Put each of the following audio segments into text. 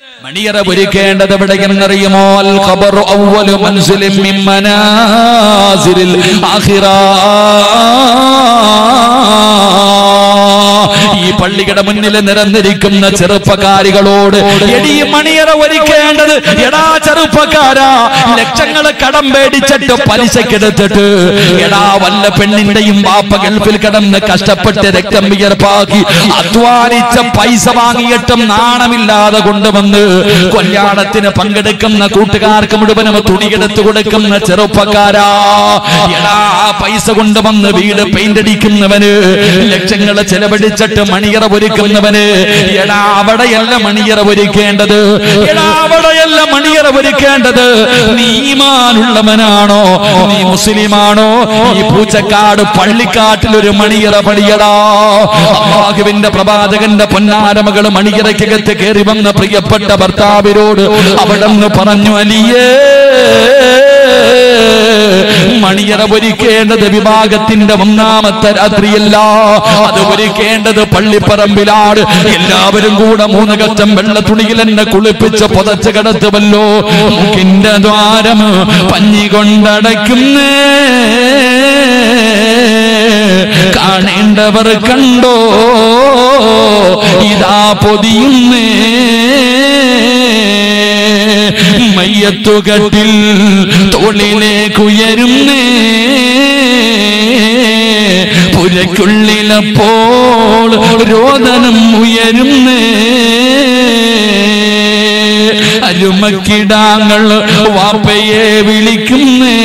മണിയറ ഒരുക്കേണ്ടത് എവിടെയെന്നറിയുമോ അൽ ഖബറു അവ്വലു മൻസിലിൻ മിൻ മനാസിലിൽ ആഖിറ ഈ പള്ളിയുടെ മുന്നിൽ നിരന്നിരിക്കുന്ന ചെറുപ്പക്കാരികളോട് എടി മണിയറ ഒരുക്കേണ്ടത് എടാ ചെറുപ്പക്കാരാ ലക്ഷങ്ങൾ കടം പേടിച്ചിട്ട് പലിശക്കെടുത്തിട്ട് എടാ വല്ല പെണ്ണിന്റെയും വാപ്പ ഗൾഫിൽ കിടന്ന് കഷ്ടപ്പെട്ട് രക്തം വിയർപ്പാക്കി അധ്വാനിച്ച പൈസ വാങ്ങിയിട്ടും നാണമില്ലാതെ കൊണ്ടുവന്ന് കല്യാണത്തിന് പങ്കെടുക്കുന്ന കൂട്ടുകാർക്ക് മുഴുവനും തുണിയെടുത്ത് കൊടുക്കുന്ന ചെറുപ്പക്കാരാ എടാ ആ പൈസ കൊണ്ടുവന്ന് വീട് പെയിന്റ് അടിക്കുന്നവന് ലക്ഷങ്ങൾ ചെലവഴിച്ചിട്ട് മണിയറ ഒരുക്കുന്നവന് എടാ അവിടെയല്ല മണിയറ ഒരുക്കേണ്ടത് എടാ അവിടെയല്ല മണിയറ ഒരുക്കേണ്ടത് നീ ഈമാനുള്ളവനാണോ നീ മുസ്ലിമാണോ ഈ പൂച്ചക്കാട് പള്ളിക്കാട്ടിൽ ഒരു മണിയറ പണിയടാ അള്ളാഹുവിന്റെ പ്രവാചകന്റെ പൊന്നാരമകൾ മണിയറയ്ക്കകത്ത് കയറി വന്ന പ്രിയപ്പെട്ട ഭർത്താവിനോട് അവിടെ നിന്ന് പറഞ്ഞു അലിയേ മണിയറ ഒരുക്കേണ്ടത് വിഭാഗത്തിന്റെ ഒന്നാമത്തെ രാത്രിയല്ല അത് ഒരുക്കേണ്ടത് പള്ളിപ്പറമ്പിലാണ് എല്ലാവരും കൂടെ മൂന്ന് കച്ചം വെള്ള തുണിയിൽ എന്നെ കുളിപ്പിച്ച് പുതച്ച് കിടത്തുമല്ലോ മൂക്കിന്റെ ദ്വാരം പഞ്ഞി കൊണ്ടടയ്ക്കുന്നേ കാണേണ്ടവർ കണ്ടോ ഇതാ പൊതിയുന്നേ മയ്യത്തുകട്ടിൽ തോളിലേക്കുയരുന്നേ പുരയ്ക്കുള്ളിലപ്പോൾ രോദനം ഉയരുന്നേ അരുമക്കിടാങ്ങൾ വാപ്പയെ വിളിക്കുന്നേ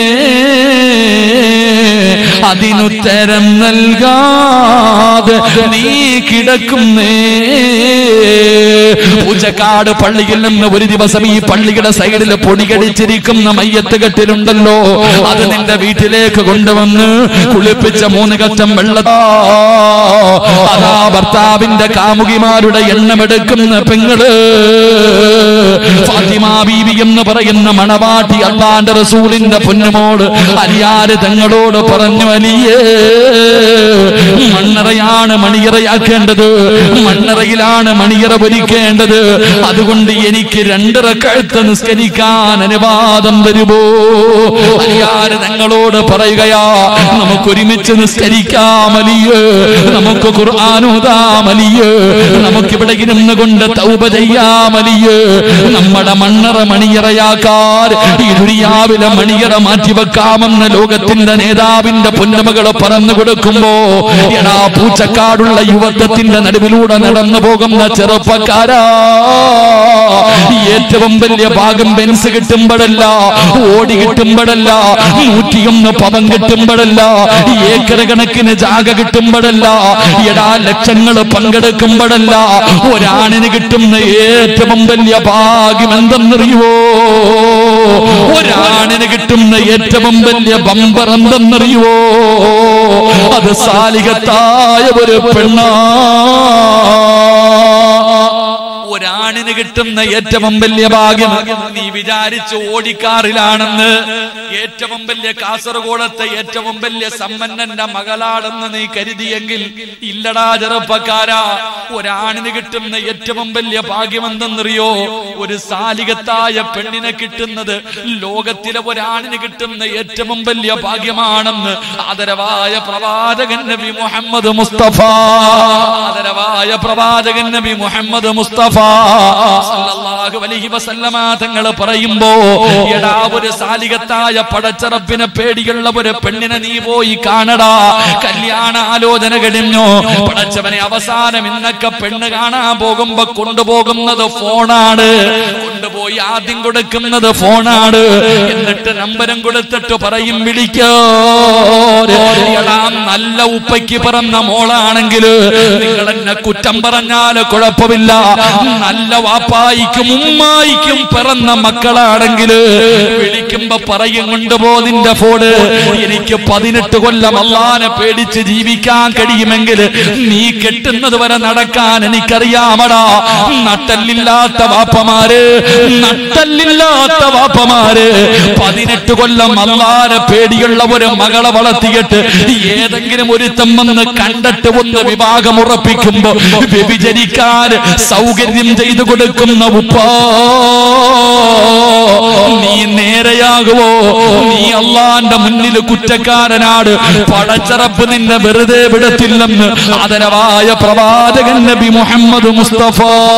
അതിനുത്തരം നൽകാതെ നീ കിടക്കുന്നേ പൂച്ചക്കാട് പള്ളിയിൽ നിന്ന് ഒരു ദിവസം ഈ പള്ളിയുടെ സൈഡിൽ പൊടികടിച്ചിരിക്കുന്ന മയ്യത്ത് കെട്ടിലുണ്ടല്ലോ അത് നിന്റെ വീട്ടിലേക്ക് കൊണ്ടുവന്ന് കുളിപ്പിച്ച മൂന്ന് കച്ചം വെള്ളത്താ അതാ ഭർത്താവിന്റെ കാമുകിമാരുടെ എണ്ണമെടുക്കുന്ന പെങ്ങള് ഫാത്തിമ ബീവി എന്ന് പറയുന്ന മണവാട്ടി അള്ളാന്റെ റസൂലിന്റെ പൊന്നുമോട് അലിയാര് തങ്ങളോട് പറഞ്ഞു അലിയേ മണ്ണറയാണ് മണിയറയാക്കേണ്ടത് മണ്ണറയിലാണ് മണിയറ പൊരിക്കേണ്ടത് അതുകൊണ്ട് എനിക്ക് രണ്ടര കഴുത്ത് നിസ്കരിക്കാൻ അനുവാദം തരുമോ അലിയാര് തങ്ങളോട് പറയുകയാ നമുക്ക് ഒരുമിച്ച് നിസ്കരിക്കാം അലിയേ നമുക്ക് ഖുർആാനോദാം അലിയേ നമുക്കിവിടെ ഇരുന്ന് കൊണ്ട് തൗബ ചെയ്യാം അലിയേ നമ്മുടെ മണ്ണറ മണിയറയാക്കാർ ഈ ദുരിയാവിലെ മണിയറ മാറ്റിവെക്കാമെന്ന് ലോകത്തിന്റെ നേതാവിന്റെ പൊന്നമകള് പറന്നു കൊടുക്കുമ്പോ എടാ പൂച്ചക്കാടുള്ള യുവത്വത്തിന്റെ നടുവിലൂടെ നടന്നു പോകുന്ന ചെറുപ്പക്കാരാ ഏറ്റവും വലിയ ഭാഗം ബെൻസ് കിട്ടുമ്പോഴല്ല ഓടി കിട്ടുമ്പോഴല്ല നൂറ്റിയൊന്ന് പവൻ കിട്ടുമ്പോഴല്ല ഏക്കർ കണക്കിന് ജാഗ കിട്ടുമ്പോഴല്ല എടാ ലക്ഷങ്ങൾ പങ്കെടുക്കുമ്പോഴല്ല ഒരാണിന് കിട്ടുന്ന ഏറ്റവും വലിയ ഭാഗ്യം എന്തെന്നറിയുവോ ഒരാണിന് കിട്ടുന്ന ഏറ്റവും വലിയ ബമ്പർ എന്തെന്നറിയുവോ അത് സാലികത്തായ ഒരു പെണ്ണാ ഒരാണിന് കിട്ടുന്ന ഏറ്റവും വലിയ ഭാഗ്യം നീ വിചാരിച്ച് ഓടിക്കാറിലാണെന്ന് ഏറ്റവും വലിയ കാസർഗോഡത്തെ ഏറ്റവും വലിയ സമ്പന്നന്റെ മകളാണെന്ന് നീ കരുതിയെങ്കിൽ ഇല്ലടാ ചെറുപ്പക്കാരാ ഒരാണിന് കിട്ടുന്ന ഏറ്റവും വലിയ ഭാഗ്യം എന്തെന്നറിയോ ഒരു സാലികത്തായ പെണ്ണിനെ കിട്ടുന്നത് ലോകത്തിലെ ഒരാണിന് കിട്ടുന്ന ഏറ്റവും വലിയ ഭാഗ്യമാണെന്ന് ആദരവായ പ്രവാചകൻ നബി മുഹമ്മദ് മുസ്തഫ ആദരവായ പ്രവാചകൻ നബി മുഹമ്മദ് മുസ്തഫ സല്ലല്ലാഹു അലൈഹി വസല്ലമ തങ്ങൾ പറയുമ്പോ എടാ ഒരു സാലികത്തായ പടച്ചറപ്പിനെ പേടിയുള്ള ഒരു പെണ്ണിനെ നീ പോയി കാണടാ കല്യാണ ആലോചന കഴിഞ്ഞു പടച്ചവനെ അവസാനം ഇന്നൊക്കെ പെണ്ണ് കാണാൻ പോകുമ്പോ കൊണ്ടുപോകുന്നത് ഫോണാണ് കൊണ്ടുപോയി ആദ്യം കൊടുക്കുന്നത് ഫോണാണ് എന്നിട്ട് നമ്പരും കൊടുത്തിട്ട് പറയും വിളിക്കോ എടാ നല്ല ഉപ്പയ്ക്ക് പിറന്ന മോളാണെങ്കിൽ നിങ്ങൾ എന്നെ കുറ്റം പറഞ്ഞാല് കുഴപ്പമില്ല നല്ല വാപ്പായിക്ക് ഉമ്മായിക്കും പിറന്ന മക്കളാണെങ്കിൽ വിളിക്കുമ്പോ പറയും കൊണ്ടുപോ നിന്റെ ഫോണ് എനിക്ക് പതിനെട്ട് കൊല്ലം അള്ളാനെ പേടിച്ച് ജീവിക്കാൻ കഴിയുമെങ്കിൽ നീ കെട്ടുന്നത് വരെ നടക്കാൻ എനിക്കറിയാമടാ നട്ടല്ലില്ലാത്ത വാപ്പമാര് നട്ടല്ലില്ലാത്ത വാപ്പമാര് പതിനെട്ട് കൊല്ലം അള്ളാനെ പേടിയുള്ള ഒരു മകളെ വളർത്തിയിട്ട് ഏതെങ്കിലും ഒരുത്തം വന്ന് കണ്ടിട്ട് ഒന്ന് വിവാഹം ഉറപ്പിക്കുമ്പോ വ്യഭിചരിക്കാൻ സൗകര്യം ചെയ്തു കൊടുക്കുന്ന ഉപ്പാ നീ നേരെയാകുവോ നീ അള്ളാന്റെ മുന്നിൽ കുറ്റക്കാരനാട് പടച്ചറപ്പ് നിന്നെ വെറുതെ വിടത്തില്ലെന്ന് ആദരവായ പ്രവാചകൻ നബി മുഹമ്മദ് മുസ്തഫ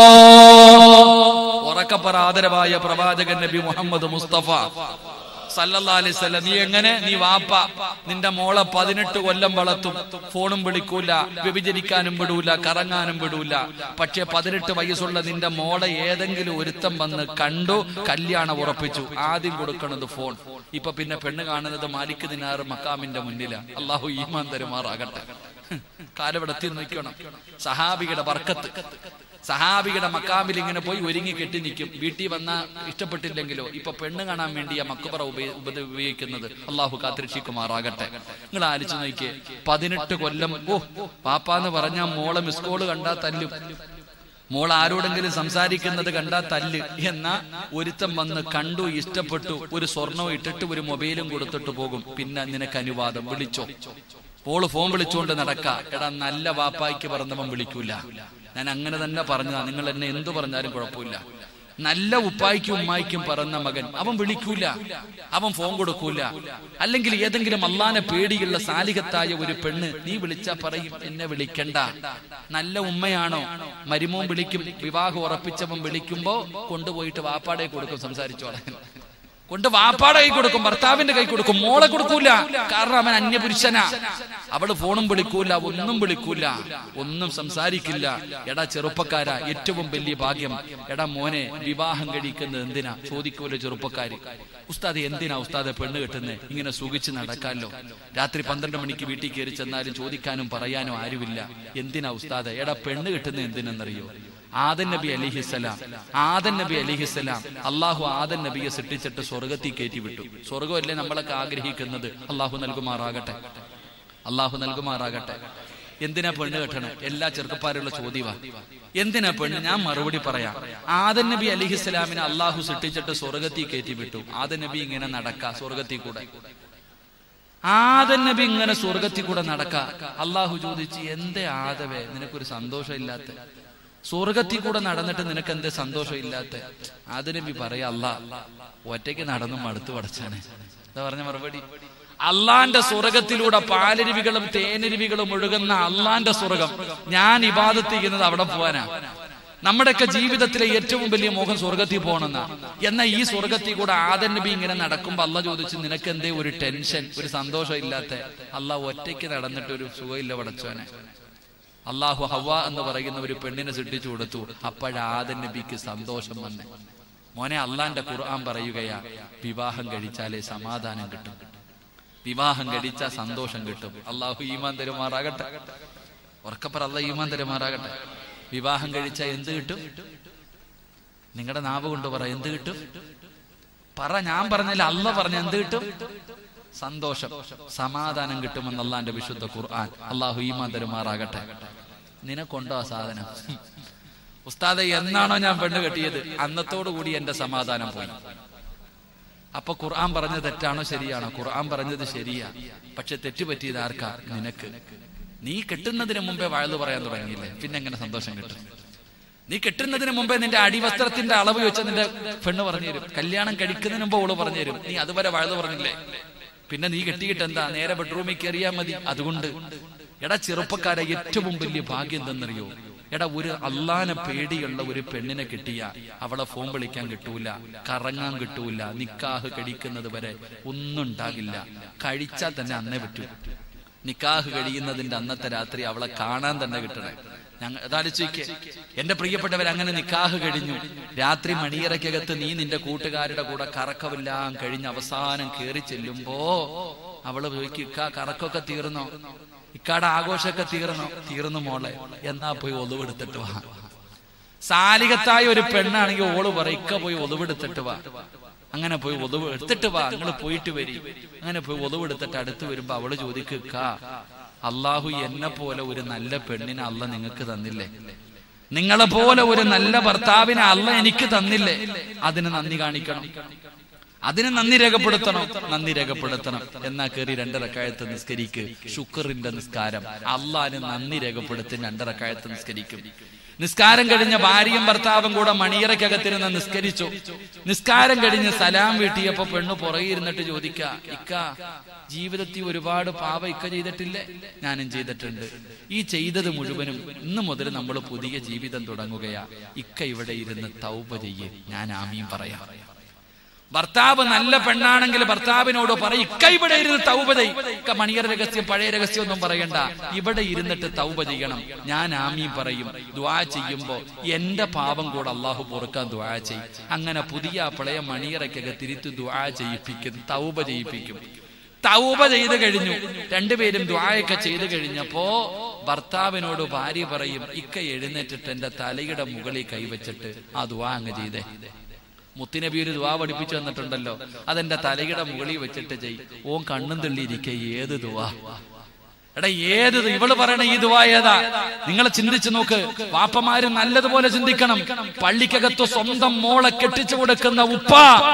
ഉറക്കപ്പറ ആദരവായ പ്രവാചകൻ നബി മുഹമ്മദ് മുസ്തഫ സല്ലല്ലാ അലൈഹി വസല്ലം നീ എങ്ങനെ നീ വാപ്പ നിന്റെ മോളെ പതിനെട്ട് കൊല്ലം വളർത്തും ഫോണും വിളിക്കൂല വ്യഭിചരിക്കാനും വിടൂല കറങ്ങാനും വിടൂല പക്ഷെ പതിനെട്ട് വയസ്സുള്ള നിന്റെ മോളെ ഏതെങ്കിലും ഒരുത്തം വന്ന് കണ്ടു കല്യാണം ഉറപ്പിച്ചു ആദ്യം കൊടുക്കണത് ഫോൺ ഇപ്പൊ പിന്നെ പെണ്ണ് കാണുന്നത് മാലിക് ദിനാറ് മക്കാമിന്റെ മുന്നിലാ അള്ളാഹു ഈമാൻ തരുമാറാകട്ടെ കാലവിടത്തിൽ നിൽക്കണം സഹാബിയുടെ വർക്കത്ത് സഹാബിയുടെ മക്കാമിൽ ഇങ്ങനെ പോയി ഒരുങ്ങി കെട്ടി നിൽക്കും വീട്ടിൽ വന്ന ഇഷ്ടപ്പെട്ടില്ലെങ്കിലോ ഇപ്പൊ പെണ്ണ് കാണാൻ വേണ്ടി ആ മക്കുപറ ഉപയോ- ഉപ- ഉപയോഗിക്കുന്നത് അള്ളാഹു കാത്തിരക്ഷിക്കുമാറാകട്ടെ നിങ്ങൾ ആലോചിച്ച് നോക്കിയേ പതിനെട്ട് കൊല്ലം ഓ പാപ്പാന്ന് പറഞ്ഞ മോളെ മിസ് കോള് കണ്ടാ തല്ലും മോൾ ആരോടെങ്കിലും സംസാരിക്കുന്നത് കണ്ടാ തല്ല് എന്ന ഒരുത്തം വന്ന് കണ്ടു ഇഷ്ടപ്പെട്ടു ഒരു സ്വർണവും ഇട്ടിട്ട് ഒരു മൊബൈലും കൊടുത്തിട്ട് പോകും പിന്നെ നിനക്ക് അനുവാദം വിളിച്ചോ പോള് ഫോൺ വിളിച്ചുകൊണ്ട് നടക്ക എടാ നല്ല വാപ്പായ്ക്ക് പറഞ്ഞവൻ വിളിക്കൂല ഞാൻ അങ്ങനെ തന്നെ പറഞ്ഞതാ നിങ്ങൾ എന്നെ എന്തു പറഞ്ഞാലും കുഴപ്പമില്ല നല്ല ഉപ്പായിക്കും ഉമ്മായിക്കും പറഞ്ഞ മകൻ അവൻ വിളിക്കൂല അവൻ ഫോൺ കൊടുക്കൂല അല്ലെങ്കിൽ ഏതെങ്കിലും അള്ളാനെ പേടിയുള്ള സാലികത്തായ ഒരു പെണ്ണ് നീ വിളിച്ചാ പറയും എന്നെ വിളിക്കണ്ട നല്ല ഉമ്മയാണോ മരുമോൻ വിളിക്കും വിവാഹം ഉറപ്പിച്ചവൻ വിളിക്കുമ്പോ കൊണ്ടുപോയിട്ട് വാപ്പാടെ കൊടുക്കും സംസാരിച്ചോളാൻ കൊണ്ട് വാപ്പാടെ കൈ കൊടുക്കും ഭർത്താവിന്റെ കൈ കൊടുക്കും മോളെ കൊടുക്കൂല കാരണം അവൻ അന്യപുരുഷനാ അവള് ഫോണും വിളിക്കൂല ഒന്നും വിളിക്കൂല ഒന്നും സംസാരിക്കില്ല എടാ ചെറുപ്പക്കാരാ ഏറ്റവും വലിയ ഭാഗ്യം എടാ മോനെ വിവാഹം കഴിക്കുന്നത് എന്തിനാ ചോദിക്കൂല ചെറുപ്പക്കാര് ഉസ്താദ് എന്തിനാ ഉസ്താദെ പെണ്ണ് കെട്ടുന്നത് ഇങ്ങനെ സുഖിച്ച് നടക്കാമല്ലോ രാത്രി പന്ത്രണ്ട് മണിക്ക് വീട്ടിൽ കയറി ചെന്നാലും ചോദിക്കാനും പറയാനും ആരുമില്ല എന്തിനാ ഉസ്താദെ എടാ പെണ്ണ് കെട്ടുന്നത് എന്തിനെന്നറിയോ ആദൻ നബി അലിഹിസ്സലാം ആദൻ നബി അലിഹിസ്സലാം അള്ളാഹു ആദൻ നബിയെ സൃഷ്ടിച്ചിട്ട് സ്വർഗത്തിൽ കയറ്റി വിട്ടു സ്വർഗമല്ലേ നമ്മളൊക്കെ ആഗ്രഹിക്കുന്നത് അള്ളാഹു നൽകുമാറാകട്ടെ അള്ളാഹു നൽകുമാറാകട്ടെ എന്തിനാ പെണ്ണ് കെട്ടണം എല്ലാ ചെറുപ്പക്കാരുള്ള ചോദ്യവാ എന്തിനാ പെണ്ണ് ഞാൻ മറുപടി പറയാം ആദൻ നബി അലിഹിസ്സലാമിനെ അള്ളാഹു സൃഷ്ടിച്ചിട്ട് സ്വർഗത്തിൽ കയറ്റി വിട്ടു ആദൻ നബി ഇങ്ങനെ നടക്ക സ്വർഗത്തിൽ കൂടെ ആദൻ നബി ഇങ്ങനെ സ്വർഗത്തിൽ കൂടെ നടക്ക അള്ളാഹു ചോദിച്ചു എന്തേ ആദവേ നിനക്കൊരു സന്തോഷമില്ലാത്ത സ്വർഗത്തിൽ കൂടെ നടന്നിട്ട് നിനക്ക് എന്തേ സന്തോഷമില്ലാത്ത ആദ നബി പറയാ അല്ല ഒറ്റയ്ക്ക് നടന്നു മടുത്തു പടച്ചാണ് എന്താ പറഞ്ഞ മറുപടി അള്ളാന്റെ സ്വർഗത്തിലൂടെ പാലരുവികളും തേനരുവികളും ഒഴുകുന്ന അള്ളാന്റെ സ്വർഗം ഞാൻ ഇബാദത്ത് ചെയ്യുന്നത് അവിടെ പോവാനാ നമ്മുടെയൊക്കെ ജീവിതത്തിലെ ഏറ്റവും വലിയ മോഹം സ്വർഗത്തിൽ പോകണമെന്നാ എന്നാൽ ഈ സ്വർഗത്തിൽ കൂടെ ആദൻ നബി ഇങ്ങനെ നടക്കുമ്പോ അല്ല ചോദിച്ചു നിനക്ക് എന്തേ ഒരു ടെൻഷൻ ഒരു സന്തോഷം ഇല്ലാത്ത അല്ല ഒറ്റയ്ക്ക് നടന്നിട്ട് ഒരു സുഖമില്ല പടച്ചോനെ അള്ളാഹു ഹവ എന്ന് പറയുന്ന ഒരു പെണ്ണിനെ സൃഷ്ടിച്ചു കൊടുത്തു അപ്പോഴാദൻ നബിക്ക് സന്തോഷം വന്നെ മോനെ അള്ളാന്റെ ഖുർആൻ പറയുകയാ വിവാഹം കഴിച്ചാലേ സമാധാനം കിട്ടും വിവാഹം കഴിച്ചാൽ സന്തോഷം കിട്ടും അള്ളാഹു ഈമാൻ തരുമാറാകട്ടെ ഉറക്കപ്പറ അല്ല ഈമാൻ തരുമാറാകട്ടെ വിവാഹം കഴിച്ചാൽ എന്ത് കിട്ടും നിങ്ങളുടെ നാവ് കൊണ്ട് പറ എന്ത് കിട്ടും പറ ഞാൻ പറഞ്ഞില്ല അല്ല പറഞ്ഞ എന്ത് കിട്ടും സന്തോഷം സമാധാനം കിട്ടുമെന്ന് അള്ളാന്റെ വിശുദ്ധ ഖുർആൻ അള്ളാഹു ഈമാൻ തരുമാറാകട്ടെ നിനക്കൊണ്ടോ ആ സാധനം ഉസ്താദെ എന്നാണോ ഞാൻ പെണ്ണ് കെട്ടിയത് അന്നത്തോടു കൂടി എന്റെ സമാധാനം പോയി അപ്പൊ ഖുർആൻ പറഞ്ഞത് തെറ്റാണോ ശരിയാണോ ഖുർആൻ പറഞ്ഞത് ശരിയാ പക്ഷെ തെറ്റുപറ്റിയത് ആർക്കാ നിനക്ക് നീ കെട്ടുന്നതിന് മുമ്പേ വഴുതു പറയാൻ തുടങ്ങിയില്ലേ പിന്നെ എങ്ങനെ സന്തോഷം കിട്ടും നീ കെട്ടുന്നതിന് മുമ്പേ നിന്റെ അടിവസ്ത്രത്തിന്റെ അളവ് വെച്ച് നിന്റെ പെണ്ണ് പറഞ്ഞു തരും കല്യാണം കഴിക്കുന്നതിന് മുമ്പ് ഓള് പറഞ്ഞു തരും നീ അതുവരെ വഴുതു പറഞ്ഞില്ലേ പിന്നെ നീ കെട്ടിയിട്ട് എന്താ നേരെ ബെഡ്റൂമിൽ കയറിയാ മതി അതുകൊണ്ട് എടാ ചെറുപ്പക്കാരെ ഏറ്റവും വലിയ ഭാഗ്യം എന്തെന്നറിയോ എടാ ഒരു അള്ളാനെ പേടിയുള്ള ഒരു പെണ്ണിനെ കിട്ടിയ അവളെ ഫോൺ വിളിക്കാൻ കിട്ടൂല കറങ്ങാൻ കിട്ടൂല നിക്കാഹ് കഴിക്കുന്നത് വരെ ഒന്നും ഉണ്ടാകില്ല കഴിച്ചാൽ തന്നെ അന്നേ പറ്റൂ നിക്കാഹ് കഴിയുന്നതിന്റെ അന്നത്തെ രാത്രി അവളെ കാണാൻ തന്നെ കിട്ടണേ ഞങ്ങൾ അതാലോചിക്ക് എന്റെ പ്രിയപ്പെട്ടവർ അങ്ങനെ നിക്കാഹ് കഴിഞ്ഞു രാത്രി മണിയറയ്ക്കകത്ത് നീ നിന്റെ കൂട്ടുകാരുടെ കൂടെ കറക്കമെല്ലാം കഴിഞ്ഞ് അവസാനം കയറി ചെല്ലുമ്പോ അവള് ചോദിക്കും ഇക്കാ കറക്കൊക്കെ തീർന്നോ ഇക്കാടെ ആഘോഷമൊക്കെ തീർന്നോ തീർന്നു മോളെ എന്നാ പോയി ഒളിവെടുത്തിട്ട് വാ സാലികത്തായ ഒരു പെണ്ണാണെങ്കിൽ ഓള് പറയും ഇക്ക പോയി ഒതുവെടുത്തിട്ട് വാ അങ്ങനെ പോയി ഒതുവ് എടുത്തിട്ട് വാ നിങ്ങൾ പോയിട്ട് വരി അങ്ങനെ പോയി ഒതുവെടുത്തിട്ട് അടുത്ത് വരുമ്പോ അവള് ചോദിക്കുക അള്ളാഹു എന്നെ പോലെ ഒരു നല്ല പെണ്ണിനെ അല്ല നിങ്ങൾക്ക് തന്നില്ലേ നിങ്ങളെ പോലെ ഒരു നല്ല ഭർത്താവിനെ അല്ല എനിക്ക് തന്നില്ലേ അതിന് നന്ദി കാണിക്കണം അതിന് നന്ദി രേഖപ്പെടുത്തണം നന്ദി രേഖപ്പെടുത്തണം എന്നാ കയറി രണ്ടരക്കായത്ത് നിസ്കരിക്ക് ശുക്റിന്റെ നിസ്കാരം അള്ളാന് നന്ദി രേഖപ്പെടുത്തി രണ്ടരക്കായത്ത് നിസ്കരിക്കും നിസ്കാരം കഴിഞ്ഞ ഭാര്യയും ഭർത്താവും കൂടെ മണിയറയ്ക്കകത്തിരുന്ന് നിസ്കരിച്ചു നിസ്കാരം കഴിഞ്ഞ് സലാം വീട്ടിയപ്പോ പെണ്ണ് പുറകെ ഇരുന്നിട്ട് ചോദിക്ക ഇക്ക ജീവിതത്തിൽ ഒരുപാട് പാപ ഇക്ക ചെയ്തിട്ടില്ലേ ഞാനും ചെയ്തിട്ടുണ്ട് ഈ ചെയ്തത് മുഴുവനും ഇന്ന് മുതൽ നമ്മൾ പുതിയ ജീവിതം തുടങ്ങുകയാ ഇക്ക ഇവിടെ ഇരുന്ന് തൗപ ചെയ്യേ ഞാൻ ആമീൻ പറയാം ഭർത്താവ് നല്ല പെണ്ണാണെങ്കിൽ ഭർത്താവിനോട് പറയും ഇക്ക ഇവിടെ ഇരുന്ന് തൗബ ചെയ് മണിയർ രഹസ്യം പഴയ രഹസ്യം ഒന്നും പറയണ്ട ഇവിടെ ഇരുന്നിട്ട് തൗബ ചെയ്യണം ഞാൻ ആമീൻ പറയും ദ്വാ ചെയ്യുമ്പോ എന്റെ പാപം കൂടെ അള്ളാഹു പൊറുക്കാൻ ദ്വാ ചെയ്യും അങ്ങനെ പുതിയ പഴയ മണിയറയ്ക്കൊക്കെ തിരുത്തി ദ്വാ ചെയ്യിപ്പിക്കും തൗബ ചെയ്യിപ്പിക്കും തൗബ ചെയ്ത് കഴിഞ്ഞു രണ്ടുപേരും ദ്വായൊക്കെ ചെയ്ത് കഴിഞ്ഞപ്പോ ഭർത്താവിനോട് ഭാര്യ പറയും ഇക്ക എഴുന്നേറ്റിട്ട് എന്റെ തലയുടെ മുകളിൽ കൈവച്ചിട്ട് ആ ദ്വാ അങ്ങ് ചെയ്തേ മുത്തിനബി ഒരു ദ്വാ പഠിപ്പിച്ചു തന്നിട്ടുണ്ടല്ലോ അതെന്റെ തലയുടെ മുകളിൽ വെച്ചിട്ട് ചെയ് ഓൻ കണ്ണും തള്ളിയിരിക്കെ ഏത് ദ്വാ എടാ ഏത് ദ്- ഇവള് പറയണ ഈ ദുവാ ഏതാ നിങ്ങൾ ചിന്തിച്ചു നോക്ക് വാപ്പമാര് നല്ലതുപോലെ ചിന്തിക്കണം പള്ളിക്കകത്ത് സ്വന്തം മോളെ കെട്ടിച്ചു കൊടുക്കുന്ന ഉപ്പ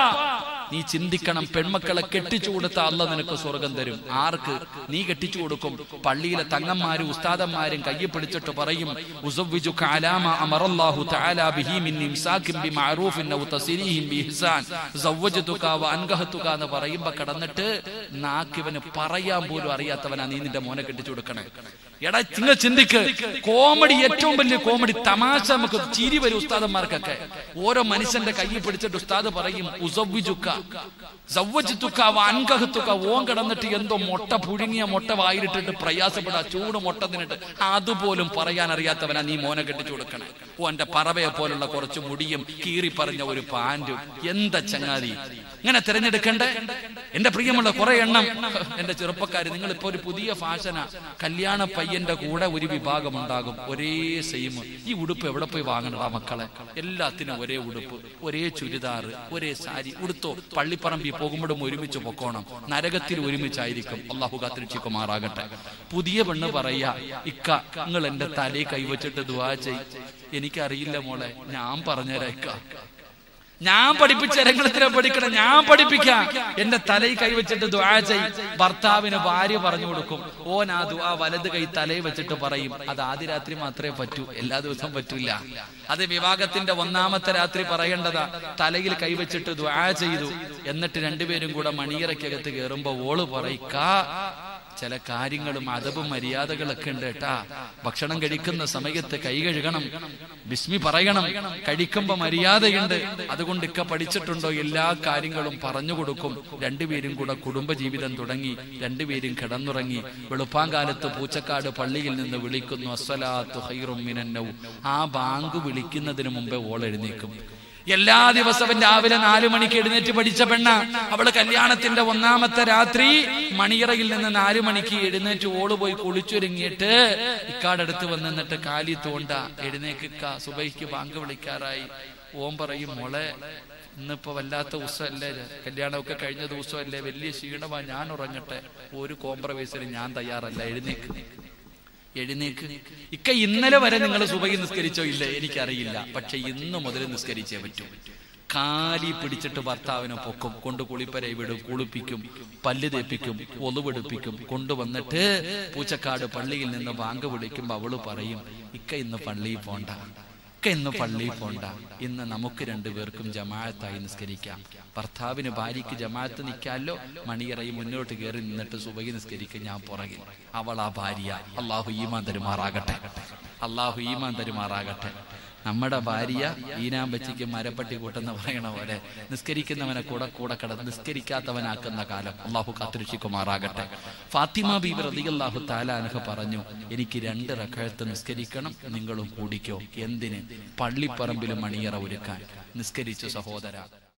നീ ചിന്തിക്കണം പെൺമക്കളെ കെട്ടിച്ചു കൊടുത്ത അല്ല നിനക്ക് സ്വർഗം തരും ആർക്ക് നീ കെട്ടിച്ചു കൊടുക്കും പള്ളിയിലെ തങ്ങന്മാരും ഉസ്താദന്മാരും കയ്യെ പിടിച്ചിട്ട് പറയും ഉസവ്വിജു കാലാമ അമറല്ലാഹു തആല ബിഹി മിൻ ഇംസാകിൻ ബിമഅറൂഫിൻ ഔ തസ്രീഹിൻ ബിഇഹ്സാൻ സവ്വജതുക വ അൻകഹതുക എന്ന് പറയുമ്പോ കടന്നിട്ട് നാക്കിവന് പറയാൻ പോലും അറിയാത്തവനാ നീ നിന്റെ മോനെ കെട്ടിച്ചു കൊടുക്കണേ എടാ നിങ്ങൾ ചിന്തിക്ക് കോമഡി ഏറ്റവും വലിയ കോമഡി തമാശ നമുക്ക് ചിരി വരും ഉസ്താദന്മാർക്കൊക്കെ ഓരോ മനുഷ്യന്റെ കയ്യിൽ പിടിച്ചിട്ട് ഉസ്താദ് പറയും ഉസവ്വിജുക്ക സവ്വജിത്തുക്ക അൻകഹത്തുക്ക ഓൻ കിടന്നിട്ട് എന്തോ മുട്ട പുഴുങ്ങിയ മുട്ട വായിലിട്ടിട്ട് പ്രയാസപ്പെടാ ചൂട് മുട്ട തിന്നിട്ട് അതുപോലും പറയാൻ അറിയാത്തവനാ നീ മോനെ കെട്ടിച്ചു കൊടുക്കണേ ഓ എന്റെ പറവയെ പോലുള്ള കുറച്ച് മുടിയും കീറി പറഞ്ഞ ഒരു പാൻറ്റും എന്താ ചങ്ങാതി ഇങ്ങനെ തിരഞ്ഞെടുക്കണ്ടേ എന്റെ പ്രിയമുള്ള കുറെ എണ്ണം എന്റെ ചെറുപ്പക്കാര് നിങ്ങൾ ഇപ്പൊ ഒരു പുതിയ ഫാഷനാ കല്യാണ പയ്യന്റെ കൂടെ ഒരു വിഭാഗം ഉണ്ടാകും ഒരേ സെയിം ഈ ഉടുപ്പ് എവിടെ പോയി വാങ്ങണടാ മക്കളെ എല്ലാത്തിനും ഒരേ ഉടുപ്പ് ഒരേ ചുരിദാർ ഒരേ സാരി ഉടുത്തോ പള്ളിപ്പറമ്പിൽ പോകുമ്പോഴും ഒരുമിച്ച് പൊക്കോണം നരകത്തിൽ ഒരുമിച്ചായിരിക്കും അള്ളാഹു കാത്തിരിച്ചുമാറാകട്ടെ പുതിയ പെണ്ണ് പറയാ ഇക്ക നിങ്ങൾ എന്റെ തലയിൽ കൈവച്ചിട്ട് ദുവാ ചെയ് എനിക്കറിയില്ല മോളെ ഞാൻ പറഞ്ഞുതരാം ഇക്ക ഞാൻ പഠിപ്പിച്ച രംഗത്തിനെ പഠിക്കണം ഞാൻ പഠിപ്പിക്കാം എന്റെ തലയിൽ കൈവച്ചിട്ട് ദ്വാ ചെയ് ഭർത്താവിന് ഭാര്യ പറഞ്ഞു കൊടുക്കും ഓൻ ആ ദ്വാ വലത് കൈ തലയിൽ വെച്ചിട്ട് പറയും അത് ആദ്യ രാത്രി മാത്രമേ പറ്റൂ എല്ലാ ദിവസവും പറ്റൂല അത് വിവാഹത്തിന്റെ ഒന്നാമത്തെ രാത്രി പറയേണ്ടതാ തലയിൽ കൈവച്ചിട്ട് ദ്വാ ചെയ്തു എന്നിട്ട് രണ്ടുപേരും കൂടെ മണിയറയ്ക്കകത്ത് കയറുമ്പോ ഓള് പറയിക്കാ ചില കാര്യങ്ങളും അതവും മര്യാദകളൊക്കെ ഉണ്ട് കേട്ടാ ഭക്ഷണം കഴിക്കുന്ന സമയത്ത് കൈ കഴുകണം ബിസ്മി പറയണം കഴിക്കുമ്പോ മര്യാദയുണ്ട് അതുകൊണ്ട് ഇക്ക പഠിച്ചിട്ടുണ്ടോ എല്ലാ കാര്യങ്ങളും പറഞ്ഞു കൊടുക്കും രണ്ടുപേരും കൂടെ കുടുംബജീവിതം തുടങ്ങി രണ്ടുപേരും കിടന്നുറങ്ങി വെളുപ്പാങ്കാലത്ത് പൂച്ചക്കാട് പള്ളിയിൽ നിന്ന് വിളിക്കുന്നു അസ്വലാത്തു ഹൈറും മിനന്നൗ ആ ബാങ്ക് വിളിക്കുന്നതിന് മുമ്പേ ഓൾ എഴുന്നേക്കും എല്ലാ ദിവസവും രാവിലെ നാലു മണിക്ക് എഴുന്നേറ്റ് പഠിച്ച പെണ്ണ അവള് കല്യാണത്തിന്റെ ഒന്നാമത്തെ രാത്രി മണിയറയിൽ നിന്ന് നാലു മണിക്ക് എഴുന്നേറ്റ് ഓള് പോയി കുളിച്ചൊരുങ്ങിയിട്ട് ഇക്കാടടുത്ത് വന്ന് നിന്നിട്ട് കാലി തോണ്ട എഴുന്നേക്കിക്ക സുബൈക്ക് ബാങ്ക് വിളിക്കാറായി ഓം പറയും മോളെ ഇന്നിപ്പോ വല്ലാത്ത ദിവസമല്ലേ കല്യാണമൊക്കെ കഴിഞ്ഞ ദിവസമല്ലേ വലിയ ക്ഷീണമാ ഞാൻ ഉറങ്ങട്ടെ ഒരു കോംപ്രമൈസിന് ഞാൻ തയ്യാറല്ല എഴുന്നേക്ക് എഴുന്നേക്ക് ഇക്ക ഇന്നലെ വരെ നിങ്ങൾ സുബൈ നിസ്കരിച്ചോ ഇല്ല എനിക്കറിയില്ല പക്ഷെ ഇന്ന് മുതൽ നിസ്കരിച്ചേ പറ്റൂ കാലി പിടിച്ചിട്ട് ഭർത്താവിനെ പൊക്കും കൊണ്ട് കുളിപ്പര വിടും കുളിപ്പിക്കും പല്ല് തേപ്പിക്കും ഒതുവെടുപ്പിക്കും കൊണ്ടുവന്നിട്ട് പൂച്ചക്കാട് പള്ളിയിൽ നിന്ന് ബാങ്ക് വിളിക്കുമ്പോ അവള് പറയും ഇക്ക ഇന്ന് പള്ളിയിൽ പോണ്ട ഇക്ക ഇന്ന് പള്ളിയിൽ പോണ്ട ഇന്ന് നമുക്ക് രണ്ടുപേർക്കും ജമാഅത്തായി നിസ്കരിക്കാം ഭർത്താവിന് ഭാര്യയ്ക്ക് ജമാഅത്ത് നിൽക്കാമല്ലോ മണിയറയി മുന്നോട്ട് കയറി നിന്നിട്ട് സുബൈ നിസ്കരിക്കും ഞാൻ പുറകിൽ അവൾ ആ ഭാര്യ അള്ളാഹു ഈമാൻ തരുമാറാകട്ടെ അള്ളാഹു ഈമാൻ തരുമാറാകട്ടെ നമ്മുടെ ഭാര്യ ഈനാമ്പച്ചിക്ക് മരപ്പട്ടി കൂട്ടെന്ന് പറയണ പോലെ നിസ്കരിക്കുന്നവനെ കൂടെ കൂടെ കട നിസ്കരിക്കാത്തവനാക്കുന്ന കാലം അള്ളാഹു കാത്തിരക്ഷിക്കുമാറാകട്ടെ ഫാത്തിമ ബീബി റളിയല്ലാഹു താലാനഹ പറഞ്ഞു എനിക്ക് രണ്ട് റക്കഴത്ത് നിസ്കരിക്കണം നിങ്ങളും കൂടിക്കോ എന്തിന് പള്ളിപ്പറമ്പിൽ മണിയറ ഒരുക്കാൻ നിസ്കരിച്ചു സഹോദര